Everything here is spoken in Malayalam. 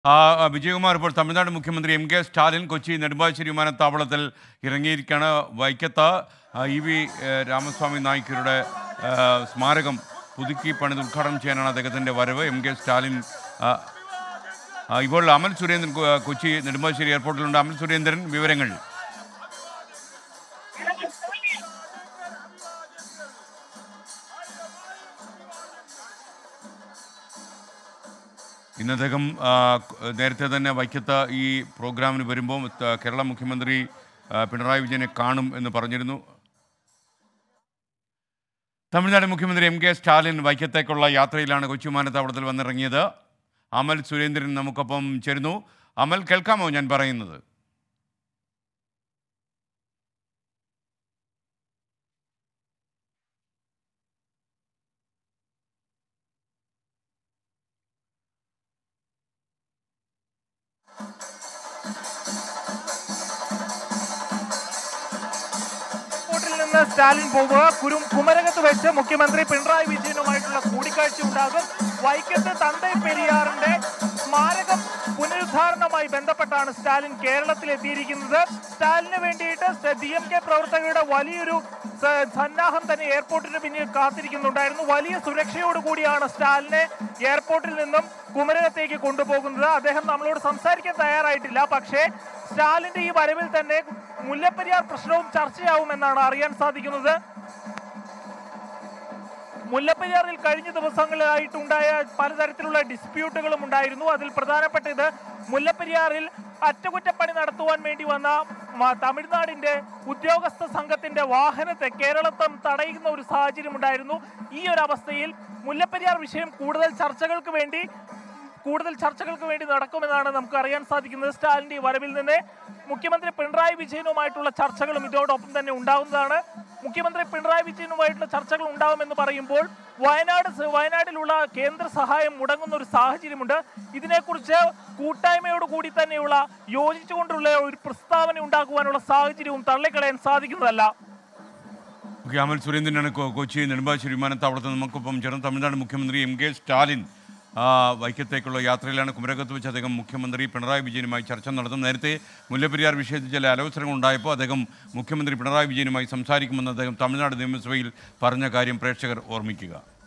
ആ, ആ, വിജയകുമാർ ഇപ്പോൾ തമിഴ്നാട് മുഖ്യമന്ത്രി എം കെ സ്റ്റാലിൻ കൊച്ചി നെടുമ്പാശ്ശേരി വിമാനത്താവളത്തിൽ ഇറങ്ങിയിരിക്കുകയാണ് വൈക്കത്ത് ആ, ഇ വി ഏ, രാമസ്വാമി നായ്ക്കരുടെ ആ, സ്മാരകം പുതുക്കി പണിത് ഉദ്ഘാടനം ചെയ്യാനാണ് അദ്ദേഹത്തിൻ്റെ വരവ് എം കെ സ്റ്റാലിൻ ആ, ആ, ഇപ്പോൾ അമൽ സുരേന്ദ്രൻ കൊ- കൊച്ചി നെടുമ്പാശ്ശേരി എയർപോർട്ടിലുണ്ട് അമൽ സുരേന്ദ്രൻ വിവരങ്ങൾ ഇന്ന് അദ്ദേഹം ആ, ക- നേരത്തെ തന്നെ വൈക്കത്ത് ഈ പ്രോഗ്രാമിന് വരുമ്പോൾ ത- കേരള മുഖ്യമന്ത്രി ആ, പിണറായി വിജയനെ കാണും എന്ന് പറഞ്ഞിരുന്നു തമിഴ്നാട് മുഖ്യമന്ത്രി എം കെ സ്റ്റാലിൻ വൈക്കത്തേക്കുള്ള യാത്രയിലാണ് കൊച്ചി വിമാനത്താവളത്തിൽ വന്നിറങ്ങിയത് അമൽ സുരേന്ദ്രൻ നമുക്കൊപ്പം ചേരുന്നു അമൽ കേൾക്കാമോ ഞാൻ പറയുന്നത് എയർപോർട്ടിൽ നിന്ന് സ്റ്റാലിൻ പോവുക കുരും കുമരകത്ത് വെച്ച് മുഖ്യമന്ത്രി പിണറായി വിജയനുമായിട്ടുള്ള കൂടിക്കാഴ്ച ഉണ്ടാകും വൈക്കത്ത് തന്തൈ പെരിയാറിന്റെ സ്മാരകം പുനരുദ്ധാരണവുമായി ബന്ധപ്പെട്ടാണ് സ്റ്റാലിൻ കേരളത്തിൽ എത്തിയിരിക്കുന്നത് സ്റ്റാലിന് വേണ്ടിയിട്ട് ഡി എം കെ പ്രവർത്തകരുടെ വലിയൊരു സ- സന്നാഹം തന്നെ എയർപോർട്ടിന് പിന്നിൽ കാത്തിരിക്കുന്നുണ്ടായിരുന്നു വലിയ സുരക്ഷയോടുകൂടിയാണ് സ്റ്റാലിനെ എയർപോർട്ടിൽ നിന്നും കുമരകത്തേക്ക് കൊണ്ടുപോകുന്നത് അദ്ദേഹം നമ്മളോട് സംസാരിക്കാൻ തയ്യാറായിട്ടില്ല പക്ഷേ സ്റ്റാലിന്റെ ഈ വരവിൽ തന്നെ മുല്ലപ്പെരിയാർ പ്രശ്നവും ചർച്ചയാവുമെന്നാണ് അറിയാൻ സാധിക്കുന്നത് മുല്ലപ്പെരിയാറിൽ കഴിഞ്ഞ ദിവസങ്ങളിലായിട്ടുണ്ടായ പലതരത്തിലുള്ള ഡിസ്പ്യൂട്ടുകളും ഉണ്ടായിരുന്നു അതിൽ പ്രധാനപ്പെട്ടത് മുല്ലപ്പെരിയാറിൽ അറ്റകുറ്റപ്പണി നടത്തുവാൻ വേണ്ടി വന്ന മ- തമിഴ്നാടിന്റെ ഉദ്യോഗസ്ഥ സംഘത്തിന്റെ വാഹനത്തെ കേരളത്തിൽ തടയുന്ന ഒരു സാഹചര്യം ഉണ്ടായിരുന്നു ഈ ഒരു അവസ്ഥയിൽ മുല്ലപ്പെരിയാർ വിഷയം കൂടുതൽ ചർച്ചകൾക്ക് വേണ്ടി കൂടുതൽ ചർച്ചകൾക്ക് വേണ്ടി നടക്കുമെന്നാണ് നമുക്ക് അറിയാൻ സാധിക്കുന്നത് സ്റ്റാലിന്റെ ഈ വരവിൽ നിന്ന് മുഖ്യമന്ത്രി പിണറായി വിജയനുമായിട്ടുള്ള ചർച്ചകളും ഇതോടൊപ്പം തന്നെ ഉണ്ടാവുന്നതാണ് മുഖ്യമന്ത്രി പിണറായി വിജയനുമായിട്ടുള്ള ചർച്ചകൾ ഉണ്ടാവുമെന്ന് പറയുമ്പോൾ വയനാട് സ- വയനാട്ടിലുള്ള കേന്ദ്ര സഹായം മുടങ്ങുന്ന ഒരു സാഹചര്യമുണ്ട് ഇതിനെക്കുറിച്ച് കൂട്ടായ്മയോട് കൂടി തന്നെയുള്ള യോജിച്ചുകൊണ്ടുള്ള ഒരു പ്രസ്താവന ഉണ്ടാക്കുവാനുള്ള സാഹചര്യവും തള്ളിക്കളയാൻ സാധിക്കുന്നതല്ല ഓക്കെ അമൽ സുരേന്ദ്രനാണ് കൊ- കൊച്ചി നെടുമ്പാശ്ശേരി വിമാനത്താവളത്തിൽ നമുക്കൊപ്പം ചേർന്ന് തമിഴ്നാട് മുഖ്യമന്ത്രി എം കെ സ്റ്റാലിൻ ആ, വൈക്കത്തേക്കുള്ള യാത്രയിലാണ് കുമരകത്ത് വെച്ച് അദ്ദേഹം മുഖ്യമന്ത്രി പിണറായി വിജയനുമായി ചർച്ച നടത്തും നേരത്തെ മുല്ലപ്പെരിയാർ വിഷയത്തിൽ ചില അലോസരങ്ങൾ ഉണ്ടായപ്പോൾ അദ്ദേഹം മുഖ്യമന്ത്രി പിണറായി വിജയനുമായി സംസാരിക്കുമെന്ന് അദ്ദേഹം തമിഴ്നാട് നിയമസഭയിൽ പറഞ്ഞ കാര്യം പ്രേക്ഷകർ ഓർമ്മിക്കുക